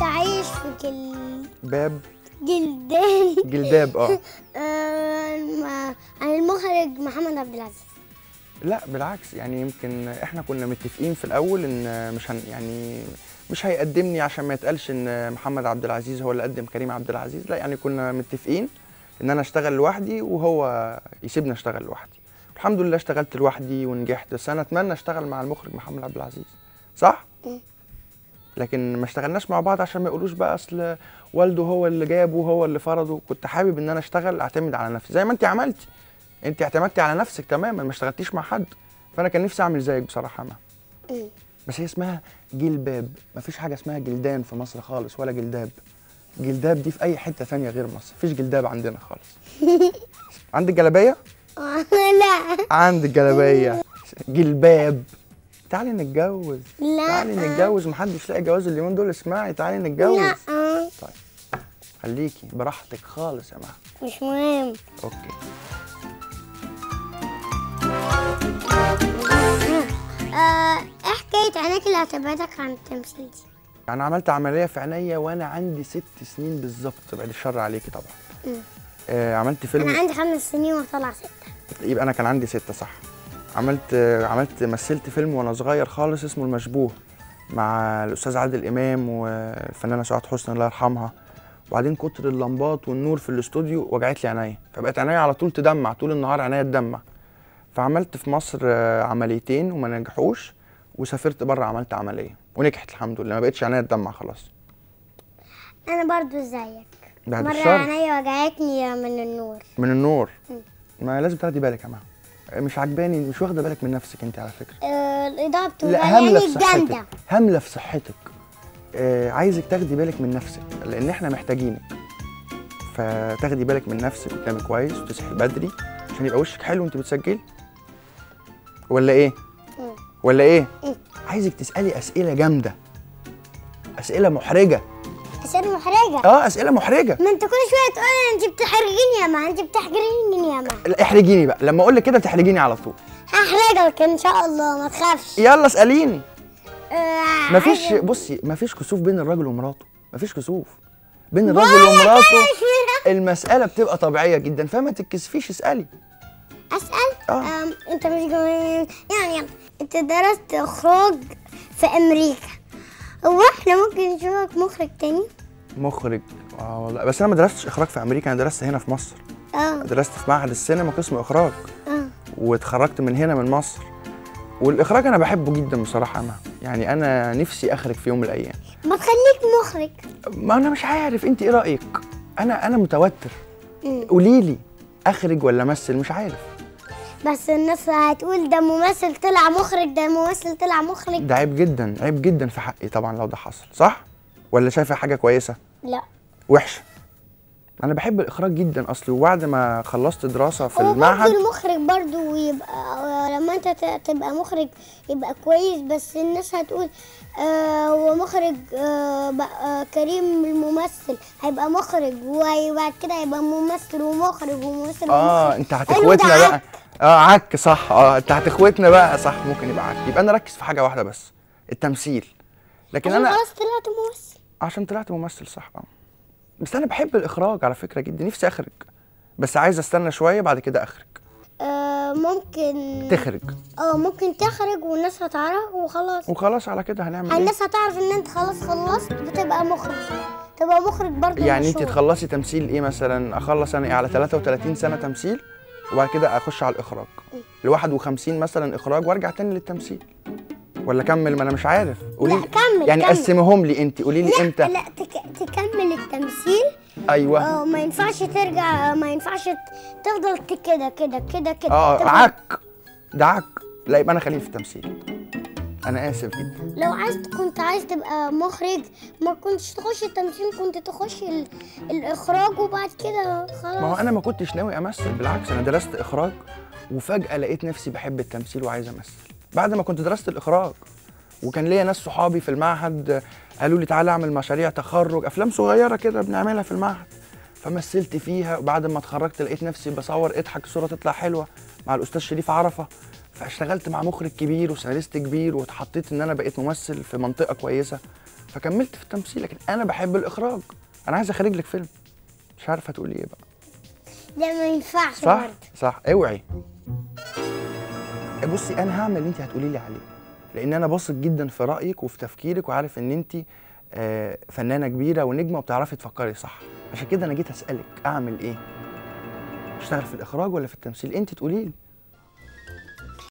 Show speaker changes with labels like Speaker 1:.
Speaker 1: عايش في جل...
Speaker 2: باب
Speaker 1: جلدان
Speaker 2: جلداب اه
Speaker 1: آه، مع- عن المخرج محمد عبد العزيز
Speaker 2: لا بالعكس يعني يمكن احنا كنا متفقين في الاول ان مش هن يعني مش هيقدمني عشان ما يتقالش ان محمد عبد العزيز هو اللي قدم كريم عبد العزيز لا يعني كنا متفقين ان انا اشتغل لوحدي وهو يسيبني اشتغل لوحدي الحمد لله اشتغلت لوحدي ونجحت بس انا اتمنى اشتغل مع المخرج محمد عبد العزيز صح
Speaker 1: مم.
Speaker 2: لكن ما اشتغلناش مع بعض عشان ما يقولوش بقى اصل والده هو اللي جابه وهو اللي فرضه كنت حابب ان انا اشتغل اعتمد على نفسي زي ما انت عملتي انت اعتمدتي على نفسك تماما ما اشتغلتيش مع حد فانا كان نفسي اعمل زيك بصراحه ما
Speaker 1: مم.
Speaker 2: بس هي اسمها جلباب مفيش حاجه اسمها جلدان في مصر خالص ولا جلداب جلداب دي في اي حته ثانيه غير مصر مفيش جلداب عندنا خالص عندك جلابيه
Speaker 1: آه، لا
Speaker 2: عندك جلابيه جلباب تعالي نتجوز
Speaker 1: لا.
Speaker 2: تعالي نتجوز محدش لاقي جواز اليومين دول اسمعي تعالي نتجوز
Speaker 1: لا آه،
Speaker 2: خليكي براحتك خالص يا مها
Speaker 1: مش مهم
Speaker 2: اوكي
Speaker 1: آه، ايه حكاية عينيك اللي هتبعدك عن التمثيل دي؟
Speaker 2: انا عملت عمليه في عينيا وانا عندي ست سنين بالظبط بعد الشر عليكي طبعا
Speaker 1: مم.
Speaker 2: آه عملت فيلم
Speaker 1: أنا عندي خمس سنين وطلع ستة
Speaker 2: يبقى انا كان عندي ستة صح عملت آه، عملت مثلت فيلم وانا صغير خالص اسمه المشبوه مع الاستاذ عادل امام والفنانه سعاد حسني الله يرحمها وبعدين كتر اللمبات والنور في الاستوديو وجعت لي عينيا فبقت عينيا على طول تدمع طول النهار عينيا تدمع فعملت في مصر آه، عمليتين وما نجحوش وسافرت بره عملت عمليه ونجحت الحمد لله ما بقتش عينيا تدمع خلاص
Speaker 1: أنا برضو زيك
Speaker 2: بعد
Speaker 1: مرة
Speaker 2: الشر
Speaker 1: عينيا وجعتني من النور
Speaker 2: من النور
Speaker 1: مم.
Speaker 2: ما لازم تاخدي بالك يا جماعه مش عجباني مش واخده بالك من نفسك انت على فكره
Speaker 1: آه، الإضاءة بتبقى
Speaker 2: لا همله
Speaker 1: يعني
Speaker 2: في صحتك
Speaker 1: جامدة
Speaker 2: همله في صحتك آه عايزك تاخدي بالك من نفسك لان احنا محتاجينك فتاخدي بالك من نفسك وتنامي كويس وتصحي بدري عشان يبقى وشك حلو وانت بتسجلي ولا ايه
Speaker 1: مم.
Speaker 2: ولا ايه
Speaker 1: مم.
Speaker 2: عايزك تسالي اسئله جامده اسئله محرجه
Speaker 1: أسئلة محرجة
Speaker 2: اه اسئله محرجه
Speaker 1: ما أنت كل شوية تقول أنت بتحرجيني يا ما أنت بتحرجيني يا ما
Speaker 2: لا، احرجيني بقى لما اقول لك كده تحرجيني على طول
Speaker 1: هحرجك إن شاء الله ما تخافش
Speaker 2: يلا اساليني
Speaker 1: آه،
Speaker 2: مفيش
Speaker 1: عايزة-
Speaker 2: بصي مفيش كسوف بين الراجل ومراته مفيش كسوف بين الراجل ومراته المسألة بتبقى طبيعية جدا فما تتكسفيش اسألي
Speaker 1: اسال
Speaker 2: آه.
Speaker 1: أم، انت مش جميل. يعني انت درست اخراج في امريكا هو احنا ممكن نشوفك مخرج تاني
Speaker 2: مخرج اه والله بس انا ما درستش اخراج في امريكا انا درست هنا في مصر
Speaker 1: اه
Speaker 2: درست في معهد السينما قسم اخراج
Speaker 1: اه
Speaker 2: واتخرجت من هنا من مصر والاخراج انا بحبه جدا بصراحة انا يعني انا نفسي اخرج في يوم من الايام
Speaker 1: ما تخليك مخرج
Speaker 2: ما انا مش عارف انت ايه رايك انا انا متوتر
Speaker 1: مم.
Speaker 2: قولي لي اخرج ولا امثل مش عارف
Speaker 1: بس الناس هتقول ده ممثل طلع مخرج ده ممثل طلع مخرج
Speaker 2: ده عيب جدا عيب جدا في حقي طبعا لو ده حصل صح ولا شايفه حاجه كويسه
Speaker 1: لا
Speaker 2: وحشه انا بحب الاخراج جدا اصلي وبعد ما خلصت دراسه في
Speaker 1: هو
Speaker 2: المعهد
Speaker 1: برضه المخرج برضه يبقى لما انت ت- تبقى مخرج يبقى كويس بس الناس هتقول آه هو مخرج آه بقى كريم الممثل هيبقى مخرج وبعد كده هيبقى ممثل ومخرج وممثل
Speaker 2: اه
Speaker 1: ومخرج.
Speaker 2: انت
Speaker 1: حلو
Speaker 2: هتخوتنا
Speaker 1: ده
Speaker 2: بقى اه عك صح اه انت هتخوتنا بقى صح ممكن يبقى عك يبقى انا ركز في حاجه واحده بس التمثيل لكن
Speaker 1: عشان
Speaker 2: انا
Speaker 1: خلاص طلعت ممثل
Speaker 2: عشان طلعت ممثل صح اه بس انا بحب الاخراج على فكره جدا نفسي اخرج بس عايز استنى شويه بعد كده اخرج
Speaker 1: آه ممكن
Speaker 2: تخرج
Speaker 1: اه ممكن تخرج والناس هتعرف وخلاص
Speaker 2: وخلاص على كده هنعمل ايه
Speaker 1: الناس هتعرف ان انت خلاص خلصت بتبقى مخرج تبقى مخرج برضه
Speaker 2: يعني انت
Speaker 1: مشهور.
Speaker 2: تخلصي تمثيل ايه مثلا اخلص انا ايه على 33 سنه تمثيل وبعد كده اخش على الاخراج ل 51 مثلا اخراج وارجع تاني للتمثيل ولا اكمل ما انا مش عارف قولي
Speaker 1: لا،
Speaker 2: لي-
Speaker 1: كمل،
Speaker 2: يعني
Speaker 1: كمل.
Speaker 2: قسمهم لي انت قولي لي
Speaker 1: لا
Speaker 2: امتى
Speaker 1: لا تك... تكمل التمثيل
Speaker 2: ايوه
Speaker 1: اه ما ينفعش ترجع ما ينفعش ت- تفضل ت- كده كده كده كده
Speaker 2: اه
Speaker 1: تفضل-
Speaker 2: عك ده عك لا يبقى انا خليني في التمثيل انا اسف جدا
Speaker 1: لو عايز كنت عايز تبقى مخرج ما كنتش تخش التمثيل كنت تخش ال... الاخراج وبعد كده خلاص
Speaker 2: ما هو انا ما كنتش ناوي امثل بالعكس انا درست اخراج وفجاه لقيت نفسي بحب التمثيل وعايز امثل بعد ما كنت درست الاخراج وكان ليا ناس صحابي في المعهد قالوا لي تعالى اعمل مشاريع تخرج افلام صغيره كده بنعملها في المعهد فمثلت فيها وبعد ما اتخرجت لقيت نفسي بصور اضحك الصوره تطلع حلوه مع الاستاذ شريف عرفه فاشتغلت مع مخرج كبير وسيناريست كبير واتحطيت ان انا بقيت ممثل في منطقه كويسه فكملت في التمثيل لكن انا بحب الاخراج انا عايز اخرج لك فيلم مش عارف هتقولي ايه بقى
Speaker 1: ده ما ينفعش
Speaker 2: صح
Speaker 1: برضه
Speaker 2: صح اوعي بصي انا هعمل اللي انت هتقولي لي عليه لان انا واثق جدا في رايك وفي تفكيرك وعارف ان انت آه، فنانه كبيره ونجمه وبتعرفي تفكري صح عشان كده انا جيت اسالك اعمل ايه اشتغل في الاخراج ولا في التمثيل انت تقولي لي